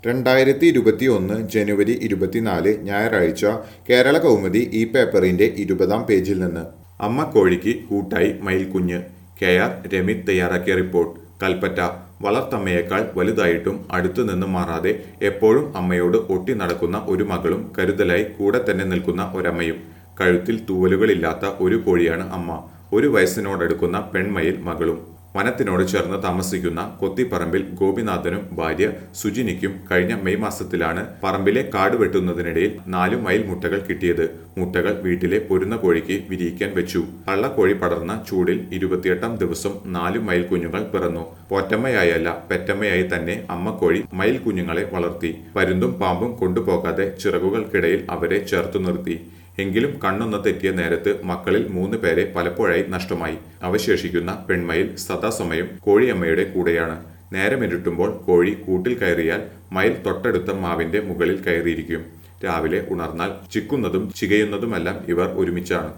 രണ്ടായിരത്തി ഇരുപത്തി ഒന്ന് ജനുവരി ഇരുപത്തിനാല് ഞായറാഴ്ച കേരള കൗമുദി ഈ പേപ്പറിന്റെ ഇരുപതാം പേജിൽ നിന്ന് അമ്മ കോഴിക്ക് കൂട്ടായി മയിൽക്കുഞ്ഞ് കെ ആർ രമിത് തയ്യാറാക്കിയ റിപ്പോർട്ട് കൽപ്പറ്റ വളർത്തമ്മയേക്കാൾ വലുതായിട്ടും അടുത്തു നിന്ന് മാറാതെ എപ്പോഴും അമ്മയോട് ഒട്ടി നടക്കുന്ന ഒരു മകളും കരുതലായി കൂടെ തന്നെ നിൽക്കുന്ന ഒരമ്മയും കഴുത്തിൽ തൂവലുകളില്ലാത്ത ഒരു കോഴിയാണ് അമ്മ ഒരു വയസ്സിനോടടുക്കുന്ന പെൺമയിൽ മകളും വനത്തിനോട് ചേർന്ന് താമസിക്കുന്ന കൊത്തിപ്പറമ്പിൽ ഗോപിനാഥനും ഭാര്യ സുജിനിക്കും കഴിഞ്ഞ മെയ് മാസത്തിലാണ് പറമ്പിലെ കാട് വെട്ടുന്നതിനിടയിൽ നാലു മയിൽ മുട്ടകൾ കിട്ടിയത് മുട്ടകൾ വീട്ടിലെ പൊരുന്ന കോഴിക്ക് വിരിയിക്കാൻ വെച്ചു കള്ളക്കോഴി പടർന്ന ചൂടിൽ ഇരുപത്തിയെട്ടാം ദിവസം നാലു മയിൽ കുഞ്ഞുങ്ങൾ പിറന്നു പോറ്റമ്മയായല്ല പെറ്റമ്മയായി തന്നെ അമ്മക്കോഴി മയിൽ കുഞ്ഞുങ്ങളെ വളർത്തി പരുന്തും പാമ്പും കൊണ്ടുപോകാതെ ചിറകുകൾക്കിടയിൽ അവരെ ചേർത്തു നിർത്തി എങ്കിലും കണ്ണൊന്ന് തെറ്റിയ നേരത്ത് മക്കളിൽ മൂന്ന് പേരെ പലപ്പോഴായി നഷ്ടമായി അവശേഷിക്കുന്ന പെൺമയിൽ സദാസമയം കോഴിയമ്മയുടെ കൂടെയാണ് നേരമിരുട്ടുമ്പോൾ കോഴി കൂട്ടിൽ കയറിയാൽ മയിൽ തൊട്ടടുത്ത മാവിന്റെ മുകളിൽ കയറിയിരിക്കും രാവിലെ ഉണർന്നാൽ ചിക്കുന്നതും ചികയുന്നതുമെല്ലാം ഇവർ ഒരുമിച്ചാണ്